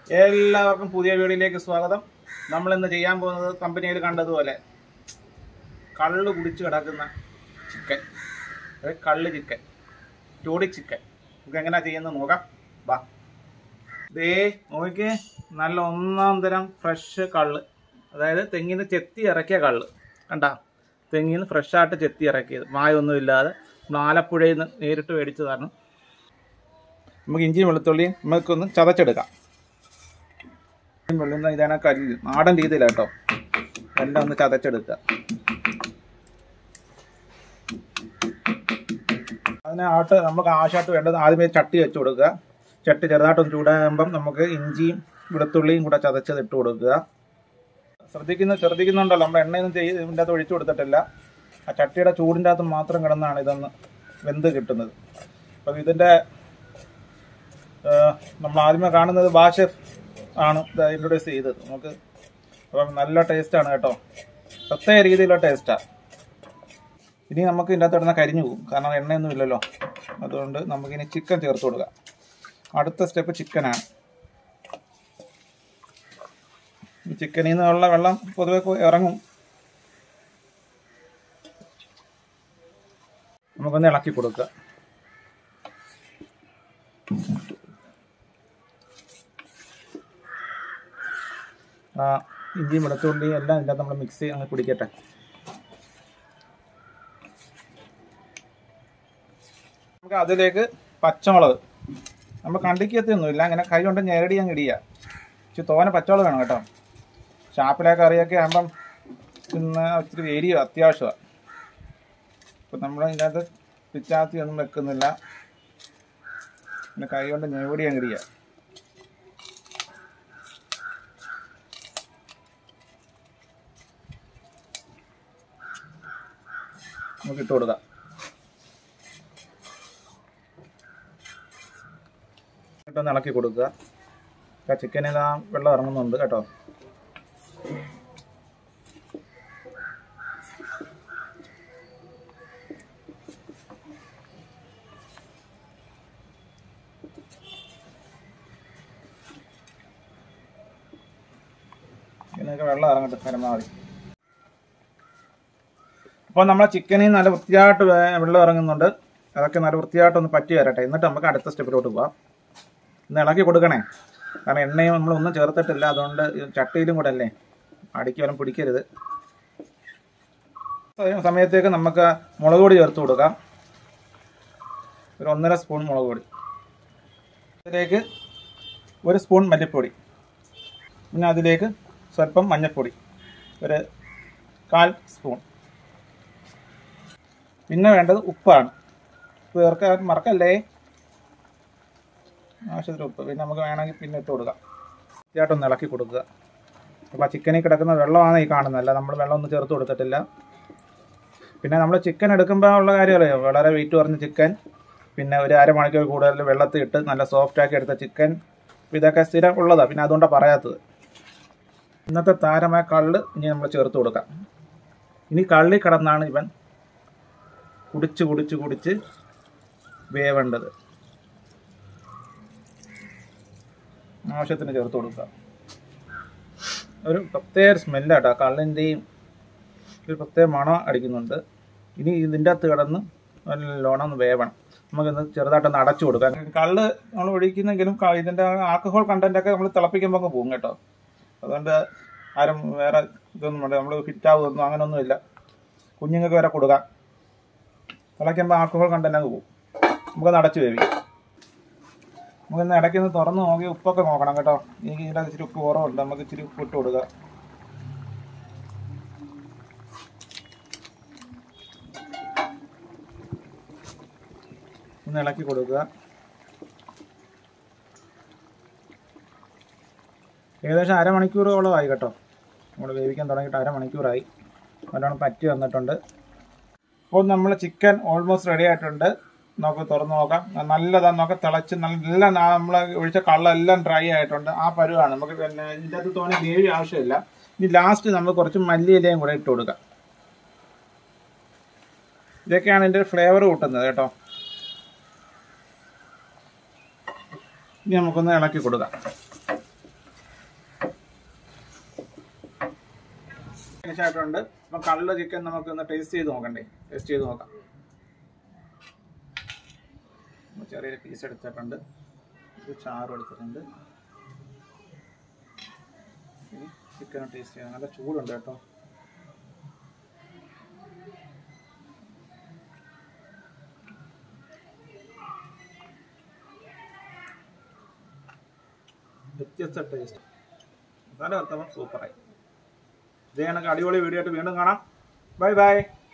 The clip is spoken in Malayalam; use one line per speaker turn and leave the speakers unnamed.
എല്ലാവർക്കും പുതിയ വീഡിയോയിലേക്ക് സ്വാഗതം നമ്മൾ ഇന്ന് ചെയ്യാൻ പോകുന്നത് കമ്പനിയിൽ കണ്ടതുപോലെ കള്ള് കുടിച്ച് കിടക്കുന്ന ചിക്കൻ അതായത് കള്ള് ചിക്കൻ ചൂടി ചിക്കൻ നമുക്ക് എങ്ങനെയാ ചെയ്യുന്നത് നോക്കാം വാ ദേ നോക്കിക്കേ നല്ല ഒന്നാം തരം ഫ്രഷ് കള്ള് അതായത് തെങ്ങിൽ നിന്ന് ചെത്തി ഇറക്കിയ കള്ള് കണ്ട തെങ്ങിൽ നിന്ന് ഫ്രഷായിട്ട് ചെത്തി ഇറക്കിയത് മായൊന്നും ഇല്ലാതെ നമ്മൾ ആലപ്പുഴയിൽ നിന്ന് നേരിട്ട് മേടിച്ചതാണ് നമുക്ക് ഇഞ്ചിയും വെളുത്തുള്ളിയും നമുക്കൊന്ന് ചതച്ചെടുക്കാം വെള്ളുന്ന ഇതാണ് കല്ല് നാടൻ രീതിയിലാണ് കേട്ടോ എല്ലാം ഒന്ന് ചതച്ചെടുക്കുക അതിന് ആട്ട് നമുക്ക് ആശാട്ട് വേണ്ടത് ആദ്യമേ ചട്ടി വെച്ച് കൊടുക്കുക ചട്ടി ചെറുതായിട്ടൊന്ന് ചൂടാകുമ്പം നമുക്ക് ഇഞ്ചിയും വെളുത്തുള്ളിയും കൂടെ ചതച്ചത് ഇട്ട് കൊടുക്കുക ശ്രദ്ധിക്കുന്ന ശ്രദ്ധിക്കുന്നുണ്ടല്ലോ നമ്മൾ എണ്ണയൊന്നും ചെയ്ത് ഇതിൻ്റെ അകത്ത് ഒഴിച്ചു കൊടുത്തിട്ടില്ല ആ ചട്ടിയുടെ ചൂടിൻ്റെ അകത്ത് മാത്രം കിടന്നാണ് ഇതൊന്ന് വെന്ത് കിട്ടുന്നത് അപ്പം ഇതിൻ്റെ നമ്മൾ ആദ്യമേ കാണുന്നത് ഭാഷ ആണ് ഇത് ഇൻട്രൊഡ്യൂസ് ചെയ്തത് നമുക്ക് അപ്പം നല്ല ടേസ്റ്റാണ് കേട്ടോ പ്രത്യേക രീതിയിലുള്ള ടേസ്റ്റാണ് ഇനി നമുക്ക് ഇതിൻ്റെ അകത്ത് ഇടുന്ന കരിഞ്ഞു പോകും കാരണം എണ്ണയൊന്നും ഇല്ലല്ലോ അതുകൊണ്ട് നമുക്കിനി ചിക്കൻ ചേർത്ത് കൊടുക്കാം അടുത്ത സ്റ്റെപ്പ് ചിക്കനാണ് ഈ ചിക്കനിൽ നിന്നുള്ള വെള്ളം പൊതുവെ കൊ- ഇറങ്ങും നമുക്കൊന്ന് ഇളക്കി കൊടുക്കുക ആ ഇഞ്ചിയും വെളുത്തുള്ളിയും എല്ലാം ഇതിൻ്റെ നമ്മൾ മിക്സ് അങ്ങ് പിടിക്കട്ടെ നമുക്ക് അതിലേക്ക് പച്ചമുളക് നമ്മൾ കണ്ടിക്കത്തൊന്നുമില്ല അങ്ങനെ കൈ കൊണ്ട് ഞെരടി അങ്ങ് ഇടിയ ഇച്ചിരി തോനെ പച്ചമുളക് വേണം കേട്ടോ ഷാപ്പിലെ കറിയൊക്കെ ആകുമ്പം ഇന്ന് ഇച്ചിരി എരിയോ അത്യാവശ്യമാണ് ഇപ്പം നമ്മൾ ഇതിൻ്റെ അകത്ത് പിച്ചാത്തി ഒന്നും വെക്കുന്നില്ല പിന്നെ കൈ കൊണ്ട് ഞെരടി അങ്ങ് ഇടിയ നമുക്ക് ഇട്ട് കൊടുക്കാം ഇട്ടൊന്ന് ഇളക്കി കൊടുക്കുക ആ ചിക്കനിൽ ആ വെള്ളം ഇറങ്ങുന്നുണ്ട് കേട്ടോ ഇതിനൊക്കെ വെള്ളം ഇറങ്ങട്ടെ പരമാവധി അപ്പോൾ നമ്മളെ ചിക്കനിൽ നല്ല വൃത്തിയായിട്ട് വേ- വെള്ളം ഇറങ്ങുന്നുണ്ട് അതൊക്കെ നല്ല വൃത്തിയായിട്ടൊന്ന് പറ്റി വരട്ടെ എന്നിട്ട് നമുക്ക് അടുത്ത സ്റ്റെപ്പിലോട്ട് പോവാം ഒന്ന് ഇളക്കി കൊടുക്കണേ കാരണം എണ്ണയും നമ്മളൊന്നും ചേർത്തിട്ടില്ല അതുകൊണ്ട് ഇത് ചട്ടിയിലും കൂടെ അല്ലേ അടിക്ക് വല്ലതും പിടിക്കരുത് അതേ സമയത്തേക്ക് നമുക്ക് മുളക് പൊടി ചേർത്ത് കൊടുക്കാം ഒരു ഒന്നര സ്പൂൺ മുളക് പൊടി അതിലേക്ക് ഒരു സ്പൂൺ മല്ലിപ്പൊടി പിന്നെ അതിലേക്ക് സ്വല്പം മഞ്ഞൾപ്പൊടി ഒരു കാൽ സ്പൂൺ പിന്നെ വേണ്ടത് ഉപ്പാണ് ഉപ്പ് ചേർക്കാൻ മറക്കല്ലേ ആവശ്യത്തിന് ഉപ്പ് പിന്നെ നമുക്ക് വേണമെങ്കിൽ പിന്നെ ഇട്ട് കൊടുക്കാം വൃത്തിയായിട്ടൊന്ന് ഇളക്കി കൊടുക്കുക അപ്പോൾ ആ ചിക്കനിൽ കിടക്കുന്ന വെള്ളമാണ് ഈ കാണുന്നത് അല്ല നമ്മൾ വെള്ളമൊന്നും ചേർത്ത് കൊടുത്തിട്ടില്ല പിന്നെ നമ്മൾ ചിക്കൻ എടുക്കുമ്പോൾ ഉള്ള കാര്യമല്ലോ വളരെ വെയിറ്റ് കുറഞ്ഞ ചിക്കൻ പിന്നെ ഒരു അരമണിക്കൂർ കൂടുതൽ വെള്ളത്തിൽ ഇട്ട് നല്ല സോഫ്റ്റ് ആക്കി എടുത്ത ചിക്കൻ ഇതൊക്കെ സ്ഥിരം ഉള്ളതാണ് പിന്നെ അതുകൊണ്ടാണ് പറയാത്തത് ഇന്നത്തെ താരമായ കള്ള് ഇനി നമ്മൾ ചേർത്ത് കൊടുക്കാം ഇനി കള്ളി കിടന്നാണ് ഇവൻ കുടിച്ച് കുടിച്ച് കുടിച്ച് വേവേണ്ടത് ആവശ്യത്തിന് ചേർത്ത് കൊടുക്കുക ഒരു പ്രത്യേക സ്മെല്ലാട്ടോ കള്ളിൻ്റെയും ഒരു പ്രത്യേക മണം അടിക്കുന്നുണ്ട് ഇനി ഇതിൻ്റെ അകത്ത് കിടന്ന് നല്ലോണം ഒന്ന് വേവണം നമുക്കിന്ന് ചെറുതായിട്ടൊന്ന് അടച്ചു കൊടുക്കാം കള്ള് നമ്മൾ ഒഴിക്കുന്നെങ്കിലും ക- ഇതിൻ്റെ ആൽക്കഹോൾ കണ്ടന്റ് ഒക്കെ നമ്മൾ തിളപ്പിക്കുമ്പോൾ അങ്ങ് പോകും കേട്ടോ അതുകൊണ്ട് ആരും വേറെ ഇതൊന്നും വേണ്ട നമ്മൾ ഹിറ്റാവുമൊന്നും അങ്ങനെയൊന്നുമില്ല കുഞ്ഞുങ്ങൾക്ക് വരെ കൊടുക്കാം തിളയ്ക്കുമ്പോൾ ആൽക്കഹോൾ കണ്ടന്റ് അങ്ങ് പോകും നമുക്കൊന്ന് അടച്ചു വേവിക്കാം നമുക്കിന്ന് ഇടയ്ക്ക് ഒന്ന് തുറന്ന് നോക്കി ഉപ്പൊക്കെ നോക്കണം കേട്ടോ എനിക്ക് ഇതിൻ്റെ ഇച്ചിരി ഉപ്പ് കുറവുണ്ട് നമുക്ക് ഇച്ചിരി ഉപ്പ് ഇട്ട് കൊടുക്കുക ഒന്ന് ഇളക്കി കൊടുക്കുക ഏകദേശം അരമണിക്കൂറോളമായി കേട്ടോ നമ്മൾ വേവിക്കാൻ തുടങ്ങിയിട്ട് അരമണിക്കൂറായി നല്ലോണം പറ്റി വന്നിട്ടുണ്ട് അപ്പോൾ നമ്മൾ ചിക്കൻ ഓൾമോസ്റ്റ് റെഡി ആയിട്ടുണ്ട് നമുക്ക് തുറന്ന് നോക്കാം നല്ലതാ നോക്കാം തിളച്ച് നല്ല നമ്മൾ ഒഴിച്ച കള്ളെല്ലാം ഡ്രൈ ആയിട്ടുണ്ട് ആ പരുവാണ് നമുക്ക് പിന്നെ ഇതിൻ്റെ അകത്ത് തോന്നി ഗ്രേവി ആവശ്യമില്ല ഇനി ലാസ്റ്റ് നമ്മൾ കുറച്ച് മല്ലിയിലയും കൂടെ ഇട്ട് കൊടുക്കാം ഇതൊക്കെയാണ് ഇതിൻ്റെ ഫ്ലേവർ കൂട്ടുന്നത് കേട്ടോ ഇനി നമുക്കൊന്ന് ഇളക്കി കൊടുക്കാം ഫിനിഷ് ആയിട്ടുണ്ട് അപ്പം കള്ള ചിക്കൻ നമുക്ക് ഒന്ന് ടേസ്റ്റ് ചെയ്ത് നോക്കണ്ടേ ടേസ്റ്റ് ചെയ്ത് നോക്കാം നമ്മൾ ചെറിയൊരു പീസ് എടുത്തിട്ടുണ്ട് ഒരു ചാറും എടുത്തിട്ടുണ്ട് ഇനി ചിക്കൻ ടേസ്റ്റ് ചെയ്യാം നല്ല ചൂടുണ്ട് കേട്ടോ വ്യത്യസ്ത ടേസ്റ്റ് നല്ല വർത്തമാനം സൂപ്പറായി ഇതേ കണക്ക് അടിപൊളി വീഡിയോ ആയിട്ട് വീണ്ടും കാണാം ബൈ ബൈ